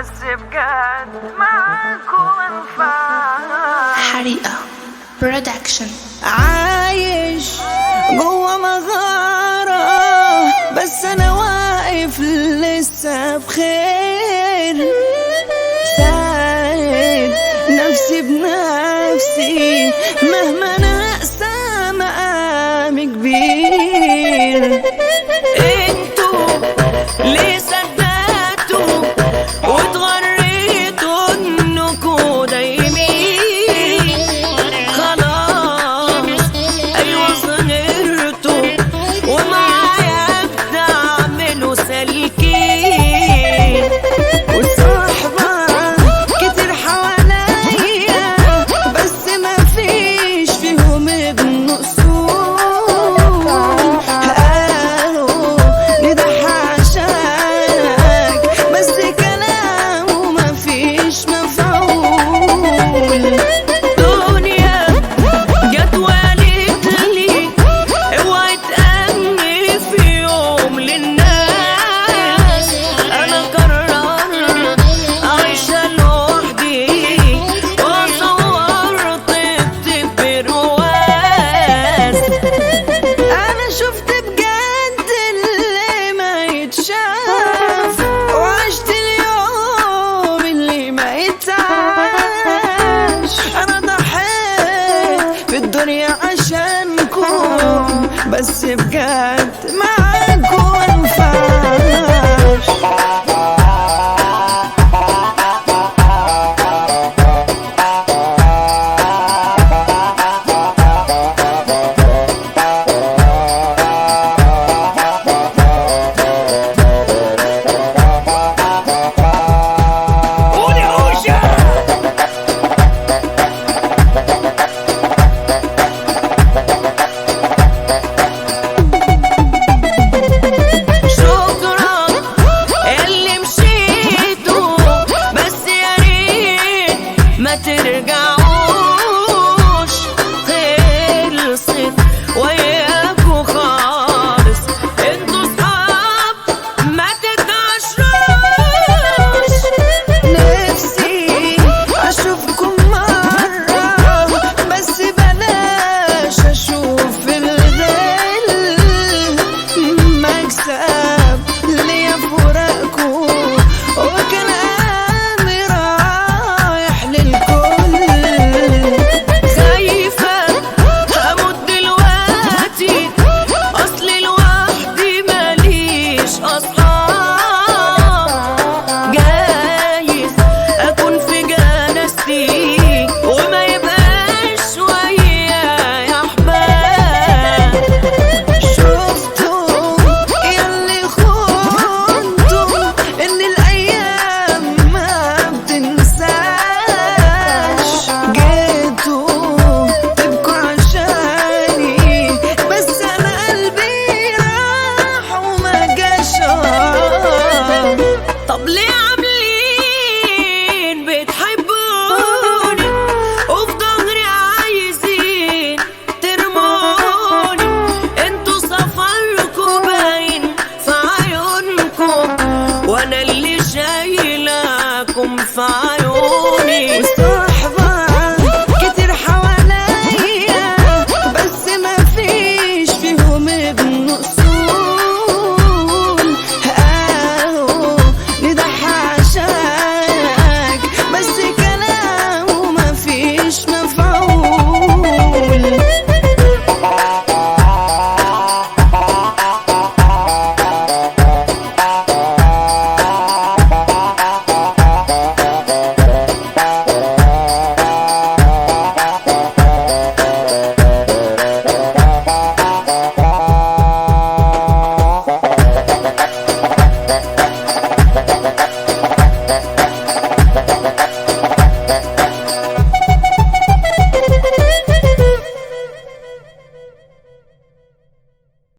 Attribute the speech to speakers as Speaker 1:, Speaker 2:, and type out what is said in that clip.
Speaker 1: بس بجد معاكوا منفعة
Speaker 2: حريقة برودكشن
Speaker 3: عايش جوا مغارة بس أنا واقف لسه بخير ساعد نفسي بنفسي مهما أنا أقسى مقامي كبير انتوا ليه صدقتوا واتغريتوا انكوا دايمين خلاص ايوه صغرتوا ومعايا بتعملوا سالكين والصحبة كتير حواليا بس ما فيش فيهم ابن اصول قالوا نضحى عشانك بس كلامه ما فيش مفعول دنيا جت وقالت لي اوعي تأمني في يوم للناس انا قررت اعيش لوحدي وصورت برواز انا شفت بجد اللي ما يتشاف وعشت اليوم اللي ما يتعاش انا ضحيت في الدنيا عشانكم بس بجد معاكم منفعش قولي اوشا شكرا اللي مشيتوا بس يا ريت ما ترجعوش خلصت وياكوا خالص انتوا صحاب ما تتعشروش نفسي اشوفكم مرة بس بلاش اشوف الغل مكسب ليا فراقكم وكان امي رايح للكل خايفة هموت دلوقتي اصلي لوحدي ماليش اصحاب جايز اكون في جنازتي وما يبقاش وياي احباب شفتوا ياللي خنتوا ان الايام ما بتنساش جيتوا تبكوا عشاني بس انا قلبي راح وما جاش طب ليه عاملين بتحبوني وفي ظهري عايزين ترموني انتوا سفركوا باين في عيونكم وانا اللي شايلاكم في عيوني